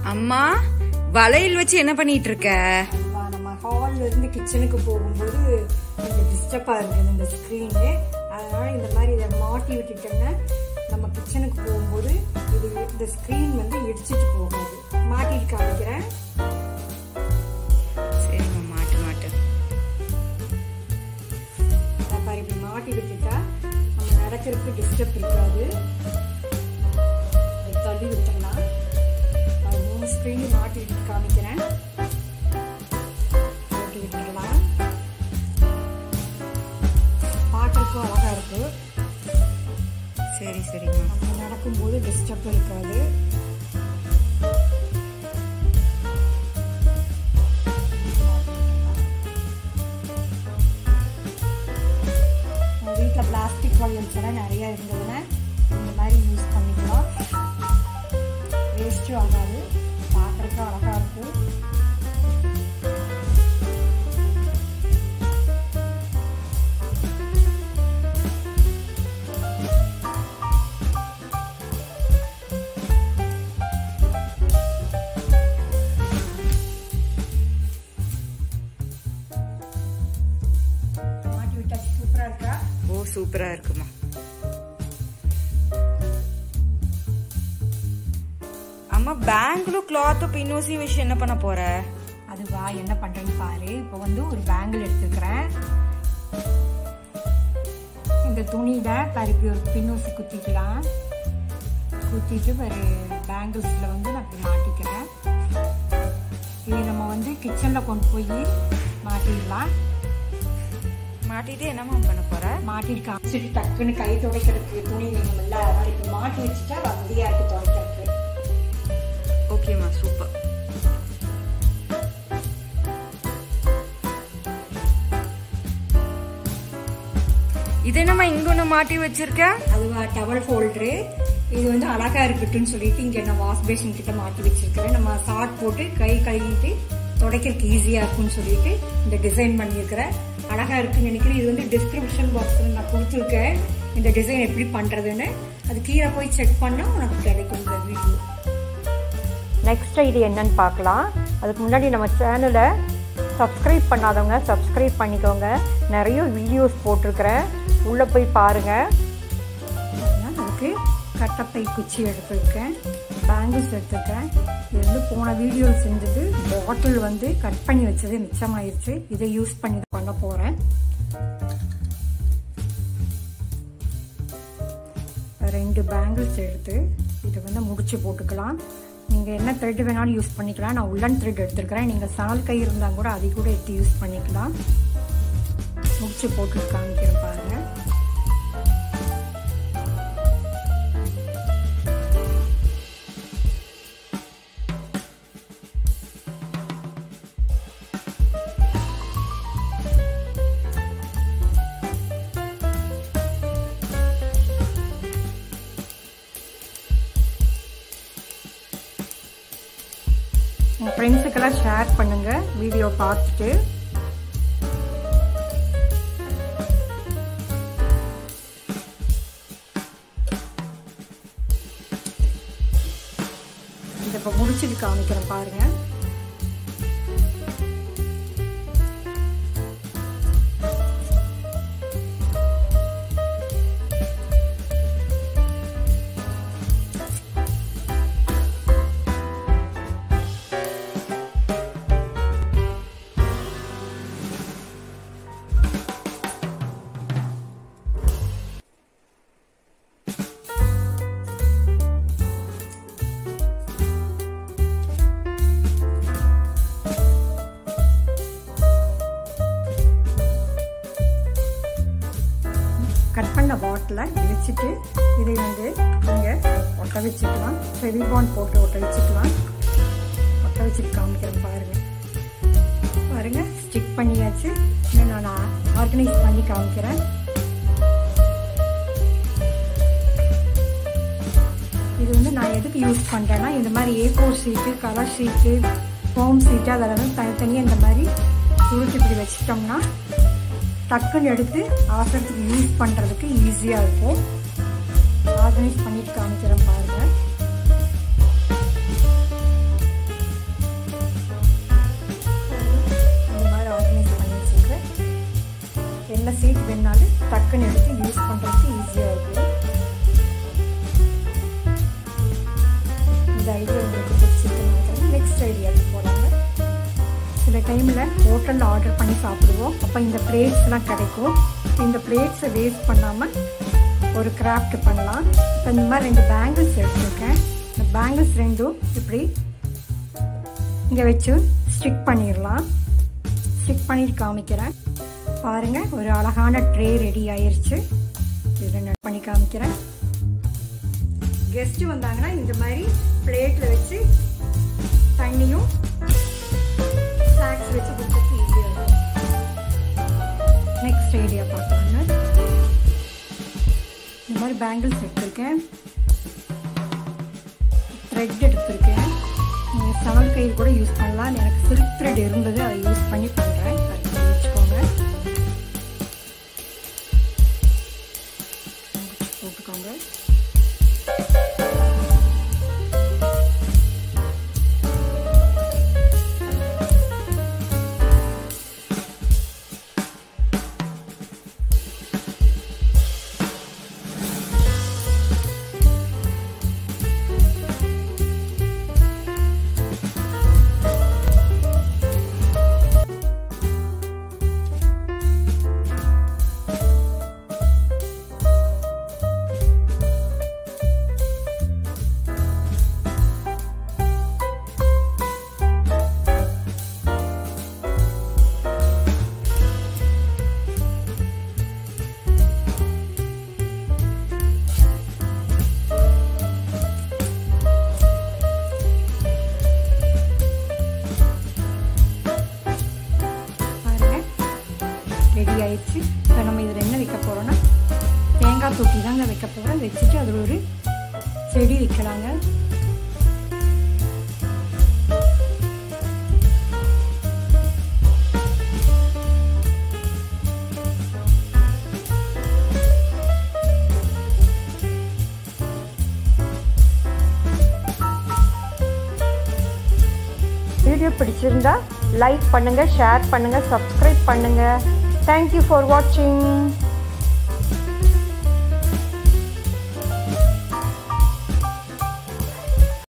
அம்மா வளையல் வச்சு என்ன பண்ணிட்டு இருக்க வா, நம்ம ஹால்ல இருந்து கிச்சனுக்கு போகும்போது கொஞ்சம் டிஸ்டர்பா இருக்குது இந்த ஸ்க்ரீனு அதனால இந்த மாதிரி இதை மாட்டி விட்டுட்டோம்னா நம்ம கிச்சனுக்கு போகும்போது இது இந்த ஸ்க்ரீன் வந்து இடிச்சிட்டு போகாது மாட்டிட்டு காமிக்கிறேன் சரிம்மா மாட்டு மாட்டு அதை பாரு இப்படி மாட்டி விட்டுட்டா நம்ம நடக்கிறதுக்கு டிஸ்டர்ப் இருக்காது இப்படி தள்ளி விட்டோம்னா அது மூணு ஸ்க்ரீன் மாட்டி விட்டு காமிக்கிறேன் மாட்டி விட்டுடலாம் பார்க்கறதுக்கும் அழகா இருக்கு சரி சரிம்மா நம்ம நடக்கும்போது டிஸ்டர்ப் இருக்காது வீட்டில் பிளாஸ்டிக் வளையல்ஸ் எல்லாம் நிறைய இருந்ததுன்னா இந்த மாதிரி யூஸ் பண்ணிக்கலாம் வேஸ்ட்டும் ஆகாது பார்க்குறதுக்கு அழகாக இருக்கும் மாட்டி விட்டாச்சு சூப்பராக இருக்கா ஓ சூப்பரா இருக்குமா அம்மா பேங்க்லும் கிளாத்தும் பின்னூசி வச்சு என்ன பண்ண போற அதுவா என்ன பண்றேன்னு பாரு இப்போ வந்து ஒரு பேங்கிள் எடுத்துக்கிறேன் இந்த துணியில பாரு இப்படி ஒரு பின்னூசி குத்திக்கலாம் குத்திட்டு ஒரு பேங்கிள்ஸ்ல வந்து நான் இப்படி மாட்டிக்கிறேன் இது நம்ம வந்து கிச்சன்ல கொண்டு போய் மாட்டிடலாம் மாட்டிட்டு என்னம்மா பண்ண போற மாட்டிட்டு காமிச்சிட்டு டக்குன்னு கை துடைக்கிறதுக்கு துணி வேணும்ல அதனால இப்போ மாட்டி வச்சுட்டா வசதியா இருக்கு துடைக்கிறதுக்கு ஓகேம்மா சூப்பர் இது என்னம்மா இங்க ஒண்ணு மாட்டி வச்சிருக்க அதுவா டவல் ஹோல்டரு இது வந்து அழகா இருக்கட்டும்னு சொல்லிட்டு இங்க நான் வாஷ் பேஷன் கிட்ட மாட்டி வச்சிருக்கிறேன் நம்ம சாட் போட்டு கை கழுவிட்டு துடைக்கிறதுக்கு ஈஸியா இருக்கும்னு சொல்லிட்டு இந்த டிசைன் பண்ணியிருக்கிறேன் அழகா இருக்குன்னு நினைக்கிறேன் இது வந்து டிஸ்கிரிப்ஷன் பாக்ஸ்ல நான் கொடுத்துருக்கேன் இந்த டிசைன் எப்படி பண்றதுன்னு அது கீழே போய் செக் பண்ணா உனக்கு கிடைக்கும் இந்த வீடியோ நெக்ஸ்ட் இது என்னன்னு பார்க்கலாம் அதுக்கு முன்னாடி நம்ம சேனலை சப்ஸ்கிரைப் பண்ணாதவங்க சப்ஸ்கிரைப் பண்ணிக்கோங்க நிறைய வீடியோஸ் போட்டிருக்கிறேன் உள்ளே போய் பாருங்கள் நான் அதுக்கு கட்டப்பை குச்சி எடுத்திருக்கேன் பேங்கிள்ஸ் எடுத்திருக்கேன் இது வந்து போன வீடியோ செஞ்சது பாட்டில் வந்து கட் பண்ணி வச்சது மிச்சமாயிருச்சு இதை யூஸ் பண்ணி தான் பண்ண போறேன் ரெண்டு பேங்கிள்ஸ் எடுத்து இதை வந்து முடிச்சு போட்டுக்கலாம் நீங்க என்ன த்ரெட் வேணாலும் யூஸ் பண்ணிக்கலாம் நான் உள்ளன் த்ரெட் எடுத்திருக்கிறேன் நீங்க சால் கை இருந்தா கூட அதை கூட எடுத்து யூஸ் பண்ணிக்கலாம் முடிச்சு போட்டு காமிக்கிறேன் பாருங்க உங்கள் ஃப்ரெண்ட்ஸுக்கெல்லாம் ஷேர் பண்ணுங்க வீடியோ பார்த்துட்டு இதை இப்போ முடிச்சுட்டு காமிக்கிறேன் பாருங்க கட் பண்ண பாட்டில் வச்சுட்டு இதை வந்து நீங்கள் ஒட்ட வச்சுக்கலாம் ஃபெவிபான் போட்டு ஒட்ட வச்சுக்கலாம் ஒட்ட வச்சுட்டு காமிக்கிறேன் பாருங்க பாருங்க ஸ்டிக் பண்ணியாச்சு இன்னும் நான் ஆர்கனைஸ் பண்ணி காமிக்கிறேன் இது வந்து நான் எதுக்கு யூஸ் பண்ணுறேன்னா இந்த மாதிரி A four sheet colour sheet foam sheet அதெல்லாம் தனித்தனியாக இந்த மாதிரி சுருட்டி இப்படி வச்சிட்டோம்னா டக்குன்னு எடுத்து அவசரத்துக்கு யூஸ் பண்ணுறதுக்கு ஈஸியாக இருக்கும் ஆர்கனைஸ் பண்ணிட்டு காமிக்கிறேன் பாருங்க டக்குன்னு எடுத்து யூஸ் பண்ணுறதுக்கு ஈஸியாக இருக்கும் இந்த ஐடியா உங்களுக்கு பிடிச்சிருக்கு நெக்ஸ்ட் ஐடியாவுக்கு போகிறாங்க சில டைமில் ஹோட்டலில் ஆர்டர் பண்ணி சாப்பிடுவோம் அப்போ இந்த பிளேட்ஸ்லாம் கிடைக்கும் இந்த பிளேட்ஸை வேஸ்ட் பண்ணாமல் ஒரு கிராஃப்ட் பண்ணலாம் இப்போ இந்த மாதிரி ரெண்டு பேங்கிள்ஸ் எடுத்துருக்கேன் இந்த பேங்கிள்ஸ் ரெண்டும் இப்படி இங்கே வச்சு ஸ்டிக் பண்ணிடலாம் ஸ்டிக் பண்ணிட்டு காமிக்கிறேன் பாருங்கள் ஒரு அழகான ட்ரே ரெடி ஆயிருச்சு இதை நான் பண்ணி காமிக்கிறேன் கெஸ்ட்டு வந்தாங்கன்னா இந்த மாதிரி பிளேட்டில் வச்சு தண்ணியும் ஸ்நாக்ஸ் வச்சு கொடுத்துட்டு ஈஸியாக இருக்கும் நெக்ஸ்ட் ஐடியா பார்க்கலாங்க இந்த மாதிரி பேங்கிள்ஸ் எடுத்திருக்கேன் த்ரெட் எடுத்திருக்கேன் நீங்கள் சணல் கயிறு கூட யூஸ் பண்ணலாம் எனக்கு சில்க் த்ரெட் இருந்தது அதை யூஸ் பண்ணி பண்ணுறேன் அது வச்சுக்கோங்க போட்டுக்கோங்க ரெடி ஆயிடுச்சு இப்போ நம்ம இதில் என்ன வைக்க போகிறோம்னா தேங்காய் தொட்டி தாங்க வைக்க போகிறோம் வச்சுட்டு அதில் ஒரு செடி வைக்கலாங்க வீடியோ பிடிச்சிருந்தா லைக் பண்ணுங்கள் ஷேர் பண்ணுங்கள் சப்ஸ்கிரைப் பண்ணுங்கள் தேங்க்யூ ஃபார் வாட்சிங்